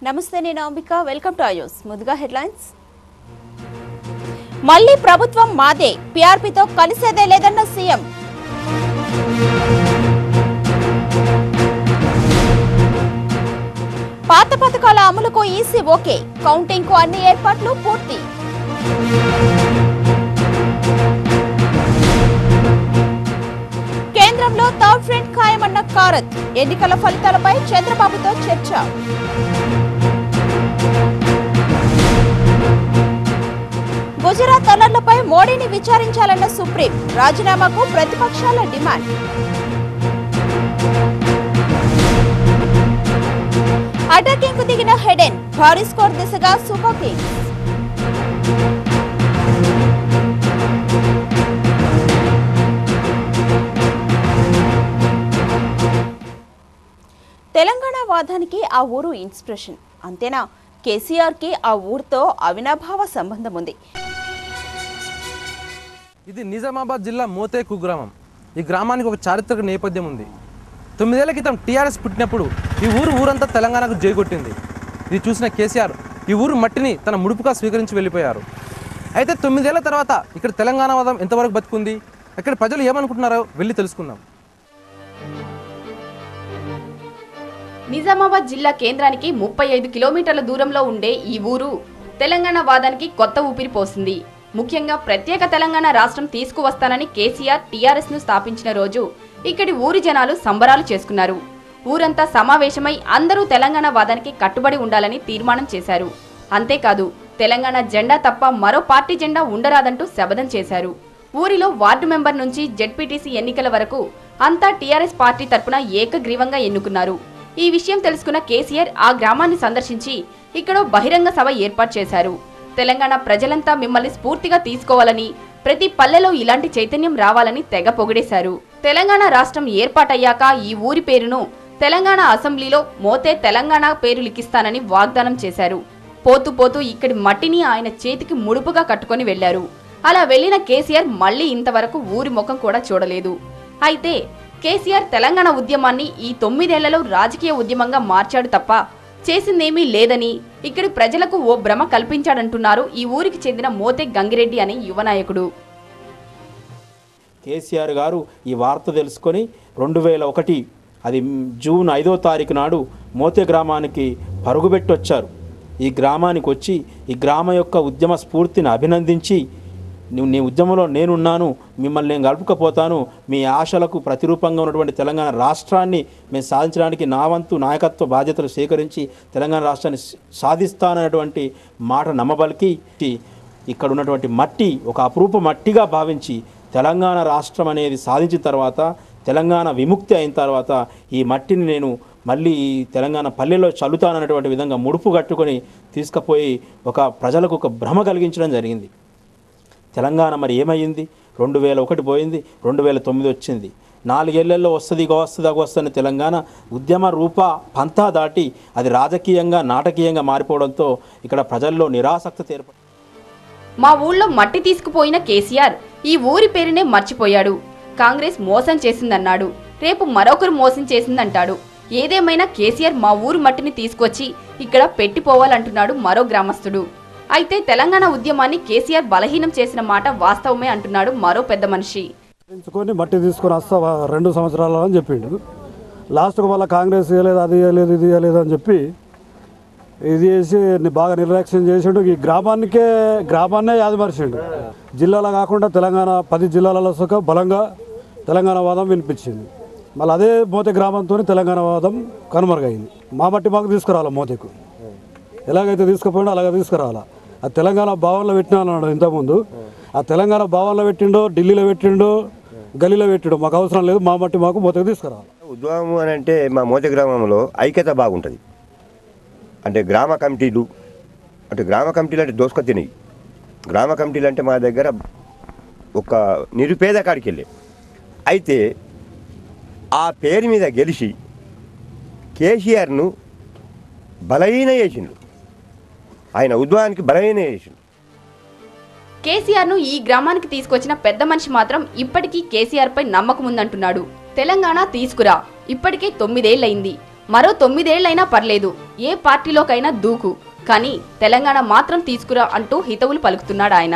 నమస్తే నేను Ambika welcome to అయోస్ ముందుగా హెడ్లైన్స్ మళ్ళీ ప్రభుత్వం మాదే పీఆర్పీతో కలిసేదే లేదన్న సీఎం పాత పథకాల అమలుకు ఈసీ ఓకే కౌంటింగ్ కు అన్ని ఏర్పాట్లు పూర్తి కేంద్రంలో థర్డ్ ఫ్రంట్ ఖాయమన్న కారత్ ఎన్నికల ఫలితాలపై చంద్రబాబుతో చర్చ గుజరాత్ అల్లర్లపై మోడీని విచారించాలన్న సుప్రీం రాజీనామాకు ప్రతిపక్షాల డిమాండ్ అటాకింగ్ కు దిగిన హెడెన్ భారీ స్కోర్ దిశగా సూపర్ కింగ్స్ తెలంగాణ వాదానికి ఆ ఊరు ఇన్స్పిరేషన్ అంతేనా కేసీఆర్ కి ఆ ఊరితో అవినాభావ సంబంధం ఉంది ఇది నిజామాబాద్ జిల్లా మోతే కుగ్రామం ఈ గ్రామానికి ఒక చారిత్రక నేపథ్యం ఉంది తొమ్మిదేళ్ల క్రితం టీఆర్ఎస్ పుట్టినప్పుడు ఈ ఊరు ఊరంతా తెలంగాణకు జైగొట్టింది ఇది చూసిన కేసీఆర్ ఈ ఊరు మట్టిని తన ముడుపుగా స్వీకరించి వెళ్ళిపోయారు అయితే తొమ్మిదేళ్ల తర్వాత ఇక్కడ తెలంగాణ వాదం ఎంతవరకు బతుకుంది ఇక్కడ ప్రజలు ఏమనుకుంటున్నారో వెళ్ళి తెలుసుకుందాం నిజామాబాద్ జిల్లా కేంద్రానికి ముప్పై ఐదు కిలోమీటర్ల దూరంలో ఉండే ఈ ఊరు తెలంగాణ వాదానికి కొత్త ఊపిరి పోసింది ముఖ్యంగా ప్రత్యేక తెలంగాణ రాష్ట్రం తీసుకువస్తానని కేసీఆర్ టీఆర్ఎస్ ను స్థాపించిన రోజు ఇక్కడి ఊరి జనాలు సంబరాలు చేసుకున్నారు ఊరంతా సమావేశమై అందరూ తెలంగాణ వాదానికి కట్టుబడి ఉండాలని తీర్మానం చేశారు అంతేకాదు తెలంగాణ జెండా తప్ప మరో పార్టీ జెండా ఉండరాదంటూ శపథం చేశారు ఊరిలో వార్డు మెంబర్ నుంచి జెడ్పీటీసీ ఎన్నికల వరకు అంతా టీఆర్ఎస్ పార్టీ తరపున ఏకగ్రీవంగా ఎన్నుకున్నారు ఈ విషయం తెలుసుకున్న కేసీఆర్ ఆ గ్రామాన్ని సందర్శించి ఇక్కడ బహిరంగ సభ ఏర్పాటు చేశారు తెలంగాణ ప్రజలంతా మిమ్మల్ని స్ఫూర్తిగా తీసుకోవాలని ప్రతి పల్లెలో ఇలాంటి చైతన్యం రావాలని తెగ పొగిడేశారు తెలంగాణ రాష్ట్రం ఏర్పాటయ్యాక ఈ ఊరి పేరును తెలంగాణ అసెంబ్లీలో మోతే తెలంగాణ పేరు లిఖిస్తానని వాగ్దానం చేశారు పోతూ పోతూ ఇక్కడి మట్టిని ఆయన చేతికి ముడుపుగా కట్టుకొని వెళ్లారు అలా వెళ్లిన కేసీఆర్ మళ్లీ ఇంతవరకు ఊరి ముఖం కూడా చూడలేదు అయితే కేసీఆర్ తెలంగాణ ఉద్యమాన్ని ఈ తొమ్మిదేళ్లలో రాజకీయ ఉద్యమంగా మార్చాడు తప్ప చేసిందేమీ లేదని ఇక్కడి ప్రజలకు ఓ భ్రమ కల్పించాడంటున్నారు ఈ ఊరికి చెందిన మోతే గంగిరెడ్డి అనే యువ నాయకుడు కేసీఆర్ గారు ఈ వార్త తెలుసుకొని రెండు వేల ఒకటి అది జూన్ ఐదో తారీఖు నాడు మోతే గ్రామానికి పరుగుబెట్టి వచ్చారు ఈ గ్రామానికి వచ్చి ఈ గ్రామ యొక్క ఉద్యమ స్ఫూర్తిని అభినందించి నువ్వు నీ ఉద్యమంలో నేనున్నాను మిమ్మల్ని నేను కలుపుకపోతాను మీ ఆశలకు ప్రతిరూపంగా ఉన్నటువంటి తెలంగాణ రాష్ట్రాన్ని మేము సాధించడానికి నా వంతు నాయకత్వ బాధ్యతలు స్వీకరించి తెలంగాణ రాష్ట్రాన్ని సాధిస్తానన్నటువంటి మాట నమ్మబలికి ఇక్కడ ఉన్నటువంటి మట్టి ఒక అపురూప మట్టిగా భావించి తెలంగాణ రాష్ట్రం అనేది సాధించిన తర్వాత తెలంగాణ విముక్తి అయిన తర్వాత ఈ మట్టిని నేను మళ్ళీ ఈ తెలంగాణ పల్లెలో చల్లుతానన్నటువంటి విధంగా ముడుపు కట్టుకొని తీసుకుపోయి ఒక ప్రజలకు ఒక భ్రమ కలిగించడం జరిగింది తెలంగాణ మరి ఏమైంది రెండు వేల ఒకటి పోయింది రెండు వేల తొమ్మిది వచ్చింది నాలుగేళ్లలో వస్తుంది ఇక వస్తుంది అగ వస్తుంది తెలంగాణ ఉద్యమ రూప పంతా దాటి అది రాజకీయంగా నాటకీయంగా మారిపోవడంతో ఇక్కడ ప్రజల్లో నిరాసక్తత ఏర్పడింది మా ఊళ్ళో మట్టి తీసుకుపోయిన కేసీఆర్ ఈ ఊరి పేరునే మర్చిపోయాడు కాంగ్రెస్ మోసం చేసిందన్నాడు రేపు మరొకరు మోసం చేసిందంటాడు ఏదేమైనా కేసీఆర్ మా ఊరు మట్టిని తీసుకొచ్చి ఇక్కడ పెట్టిపోవాలంటున్నాడు మరో గ్రామస్తుడు అయితే తెలంగాణ ఉద్యమాన్ని కేసీఆర్ బలహీనం చేసిన మాట వాస్తవమే అంటున్నాడు మరో పెద్ద మనిషి ఎంచుకొని మట్టి తీసుకొని వస్తా రెండు సంవత్సరాలు అని చెప్పిండు లాస్ట్కు మళ్ళీ కాంగ్రెస్ ఇవ్వలేదు అది ఇవ్వలేదు ఇది ఇవ్వలేదు అని చెప్పి ఇది చేసి ని- బాగా నిర్లక్ష్యం చేసిండు ఈ గ్రామానికే గ్రామాన్నే యాదమరిచిండు జిల్లాలో కాకుండా తెలంగాణ పది జిల్లాలలో సుఖ బలంగా తెలంగాణ వాదం వినిపించింది మళ్ళీ అదే మోతే గ్రామంతో తెలంగాణ వాదం కనుమరుగైంది మా మట్టి మాకు తీసుకురావాలి మోతేకు ఎలాగైతే తీసుకుపోయిండో అలాగే తీసుకురావాలా ఆ తెలంగాణ భావనలో పెట్టినా అన్నాడు ఇంతకుముందు ఆ తెలంగాణ భావనలో పెట్టిండో ఢిల్లీలో పెట్టిండో గలీలో పెట్టిండో మాకు అవసరం లేదు మా మట్టి మాకు మోతకు తీసుకురావాలి ఉద్యమం అని అంటే మా మోత గ్రామంలో ఐక్యత బాగుంటుంది అంటే గ్రామ కమిటీలు అంటే గ్రామ కమిటీలు అంటే దోసుక తినయి గ్రామ కమిటీలు అంటే మా దగ్గర ఒక నిరుపేద కాడికి వెళ్ళే అయితే ఆ పేరు మీద గెలిచి కేసీఆర్ను బలహీన చేసిండు ఆయన ఉద్యమానికి బలహీన చేసిండు కేసీఆర్ ను ఈ గ్రామానికి తీసుకొచ్చిన పెద్ద మనిషి మాత్రం ఇప్పటికీ కేసీఆర్ పై నమ్మకం ఉందంటున్నాడు తెలంగాణ తీసుకురా ఇప్పటికే తొమ్మిదేళ్లయింది మరో తొమ్మిదేళ్లైనా పర్లేదు ఏ పార్టీలోకైనా దూకు కానీ తెలంగాణ మాత్రం తీసుకురా అంటూ హితవులు పలుకుతున్నాడు ఆయన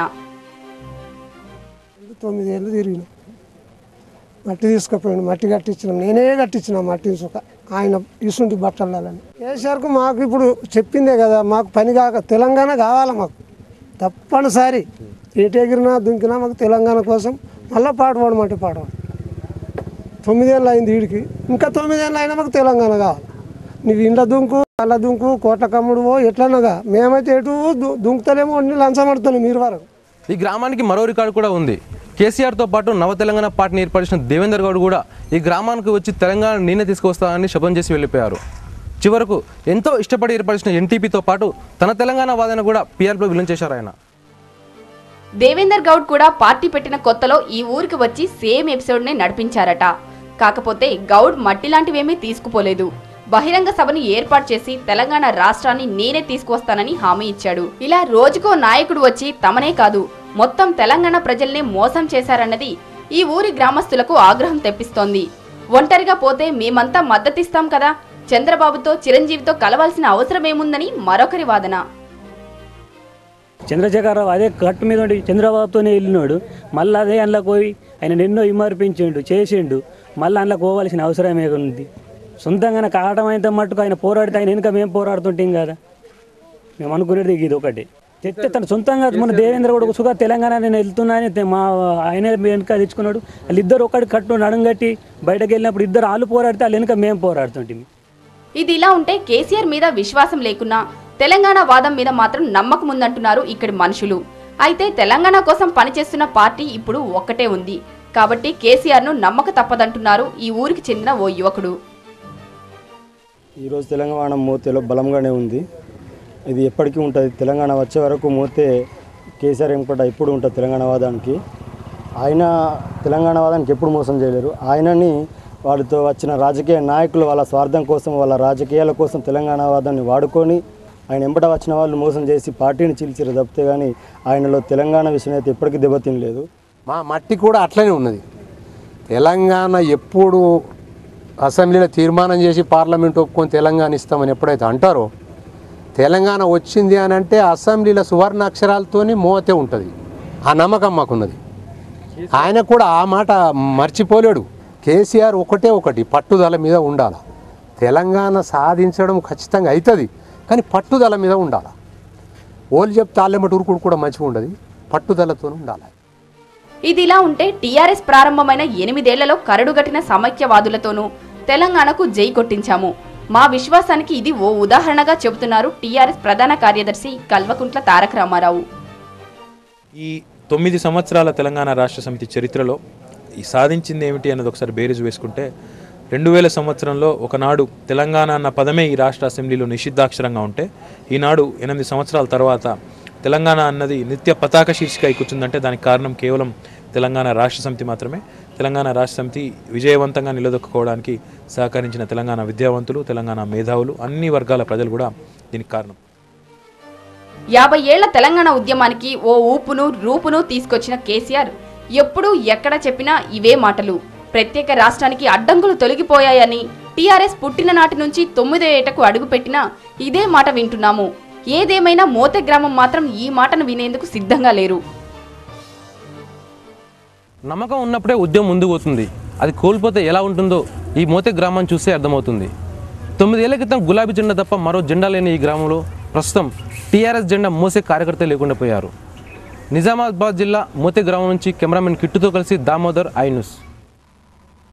తొమ్మిది ఏళ్ళు తిరిగిన మట్టి తీసుకుపోయాడు మట్టి కట్టించినాం నేనే కట్టించిన మట్టి ఇసుక ఆయన ఇసుంటి బట్టలని కేసీఆర్కు మాకు ఇప్పుడు చెప్పిందే కదా మాకు పని కాక తెలంగాణ కావాలి మాకు తప్పనిసరి ఎటు ఎగిరినా దుంకినా మాకు తెలంగాణ కోసం మళ్ళీ పాట పాడమంటే పాడవాలి తొమ్మిదేళ్ళు అయింది వీడికి ఇంకా తొమ్మిదేళ్ళు అయినా మాకు తెలంగాణ కావాలి నువ్వు ఇండ్ల దుంకు అల్ల దుంకు కోట్ల కమ్ముడువో ఎట్లనగా మేమైతే ఎటు దు- దుంకుతలేమో అన్ని లంచమడుతున్నాం మీరు వరకు ఈ గ్రామానికి మరో రికార్డు కూడా ఉంది కేసీఆర్తో పాటు నవ తెలంగాణ పార్టీని ఏర్పరిచిన దేవేందర్ గౌడ్ కూడా ఈ గ్రామానికి వచ్చి తెలంగాణ నేనే తీసుకొస్తానని శపథం చేసి వెళ్ళిపోయారు చివరకు ఎంతో ఇష్టపడి ఏర్పరిచిన ఎన్టీపీతో పాటు తన తెలంగాణ వాదన కూడా పీఆర్పీలో విలన్ చేశారు ఆయన దేవేందర్ గౌడ్ కూడా పార్టీ పెట్టిన కొత్తలో ఈ ఊరికి వచ్చి సేమ్ ఎపిసోడ్ నే నడిపించారట కాకపోతే గౌడ్ మట్టి లాంటివేమీ తీసుకుపోలేదు బహిరంగ సభని ఏర్పాటు చేసి తెలంగాణ రాష్ట్రాన్ని నేనే తీసుకువస్తానని హామీ ఇచ్చాడు ఇలా రోజుకో నాయకుడు వచ్చి తమనే కాదు మొత్తం తెలంగాణ ప్రజల్ని మోసం చేశారన్నది ఈ ఊరి గ్రామస్తులకు ఆగ్రహం తెప్పిస్తోంది ఒంటరిగా పోతే మేమంతా మద్దతిస్తాం కదా చంద్రబాబుతో చిరంజీవితో కలవాల్సిన అవసరమేముందని మరొకరి వాదన చంద్రశేఖరరావు అదే కట్టు మీద ఉండి చంద్రబాబుతోనే వెళ్ళినాడు మళ్ళీ అదే అందులో పోయి ఆయన ఎన్నో విమర్పించిండు చేసిండు మళ్ళీ అందులో పోవాల్సిన అవసరమే ఉంది సొంతంగా కావడం అయితే మట్టుకు ఆయన పోరాడితే ఆయన వెనుక మేము పోరాడుతుంటాం కదా మేము అనుకునేది ఇది ఒకటి తెస్తే తను సొంతంగా మన దేవేంద్ర కూడా సుగా తెలంగాణ నేను వెళ్తున్నా అని తె- మా ఆయన వెనుక తెచ్చుకున్నాడు వాళ్ళిద్దరు ఒకటి కట్టు నడుంగట్టి బయటకు వెళ్ళినప్పుడు ఇద్దరు వాళ్ళు పోరాడితే వాళ్ళ వెనుక మేము పోరాడుతుంటాం ఇది ఇలా ఉంటే కేసీఆర్ మీద విశ్వాసం లేకున్నా తెలంగాణ వాదం మీద మాత్రం నమ్మకం ఉందంటున్నారు ఇక్కడి మనుషులు అయితే తెలంగాణ కోసం పనిచేస్తున్న పార్టీ ఇప్పుడు ఒక్కటే ఉంది కాబట్టి కేసీఆర్ ను నమ్మక తప్పదంటున్నారు ఈ ఊరికి చెందిన ఓ యువకుడు ఈరోజు తెలంగాణ మోతేలో బలంగానే ఉంది ఇది ఎప్పటికీ ఉంటుంది తెలంగాణ వచ్చే వరకు మోతే కేసీఆర్ వెంకట ఎప్పుడు ఉంటుంది తెలంగాణ వాదానికి ఆయన తెలంగాణ వాదానికి ఎప్పుడు మోసం చేయలేరు ఆయనని వాళ్ళతో వచ్చిన రాజకీయ నాయకులు వాళ్ళ స్వార్థం కోసం వాళ్ళ రాజకీయాల కోసం తెలంగాణ వాదాన్ని వాడుకొని ఆయన ఎంబట వచ్చిన వాళ్ళు మోసం చేసి పార్టీని చీల్చిరు తప్పితే కానీ ఆయనలో తెలంగాణ విషయం అయితే ఎప్పటికీ దెబ్బతినలేదు మా మట్టి కూడా అట్లనే ఉన్నది తెలంగాణ ఎప్పుడు అసెంబ్లీలో తీర్మానం చేసి పార్లమెంట్ ఒప్పుకొని తెలంగాణ ఇస్తామని ఎప్పుడైతే అంటారో తెలంగాణ వచ్చింది అని అంటే అసెంబ్లీలో సువర్ణ అక్షరాలతోని మోతే ఉంటుంది ఆ నమ్మకం మాకున్నది ఆయన కూడా ఆ మాట మర్చిపోలేడు కేసీఆర్ ఒకటే ఒకటి పట్టుదల మీద ఉండాలి తెలంగాణ సాధించడం ఖచ్చితంగా అవుతుంది కానీ పట్టుదల మీద ఉండాలి ఓళ్ళు చెప్తే ఆళ్ళెమ్మటి ఊరుకుడు కూడా మంచిగా ఉండదు పట్టుదలతో ఉండాలి ఇదిలా ఉంటే టీఆర్ఎస్ ప్రారంభమైన ఎనిమిదేళ్లలో కరడుగట్టిన సమైక్యవాదులతోనూ తెలంగాణకు జై కొట్టించాము మా విశ్వాసానికి ఇది ఓ ఉదాహరణగా చెబుతున్నారు టీఆర్ఎస్ ప్రధాన కార్యదర్శి కల్వకుంట్ల తారక రామారావు ఈ తొమ్మిది సంవత్సరాల తెలంగాణ రాష్ట్ర సమితి చరిత్రలో ఈ సాధించింది ఏమిటి అన్నది ఒకసారి బేరీజు వేసుకుంటే రెండు వేల సంవత్సరంలో ఒకనాడు తెలంగాణ అన్న పదమే ఈ రాష్ట్ర అసెంబ్లీలో నిషిద్ధాక్షరంగా ఉంటే ఈనాడు ఎనిమిది సంవత్సరాల తర్వాత తెలంగాణ అన్నది నిత్య పతాక శీర్షిక కూర్చుందంటే దానికి కారణం కేవలం తెలంగాణ రాష్ట్ర సమితి మాత్రమే తెలంగాణ రాష్ట్ర సమితి విజయవంతంగా నిలదొక్కుకోవడానికి సహకరించిన తెలంగాణ విద్యావంతులు తెలంగాణ మేధావులు అన్ని వర్గాల ప్రజలు కూడా దీనికి కారణం యాభై ఏళ్ల తెలంగాణ ఉద్యమానికి ఓ ఊపును రూపును తీసుకొచ్చిన కేసీఆర్ ఎప్పుడూ ఎక్కడ చెప్పినా ఇవే మాటలు ప్రత్యేక రాష్ట్రానికి అడ్డంకులు తొలగిపోయాయని టీఆర్ఎస్ పుట్టిన నాటి నుంచి తొమ్మిదో ఏటకు అడుగుపెట్టినా ఇదే మాట వింటున్నాము ఏదేమైనా మోతే గ్రామం మాత్రం ఈ మాటను వినేందుకు సిద్ధంగా లేరు నమ్మకం ఉన్నప్పుడే ఉద్యమం ముందుకు పోతుంది అది కోల్పోతే ఎలా ఉంటుందో ఈ మోతే గ్రామాన్ని చూస్తే అర్థమవుతుంది తొమ్మిదేళ్ల క్రితం గులాబీ జెండా తప్ప మరో జెండా లేని ఈ గ్రామంలో ప్రస్తుతం టీఆర్ఎస్ జెండా మోసే కార్యకర్త లేకుండా పోయారు నిజామాబాద్ జిల్లా మోతే గ్రామం నుంచి కెమెరామెన్ కిట్టుతో కలిసి దామోదర్ ఐ న్యూస్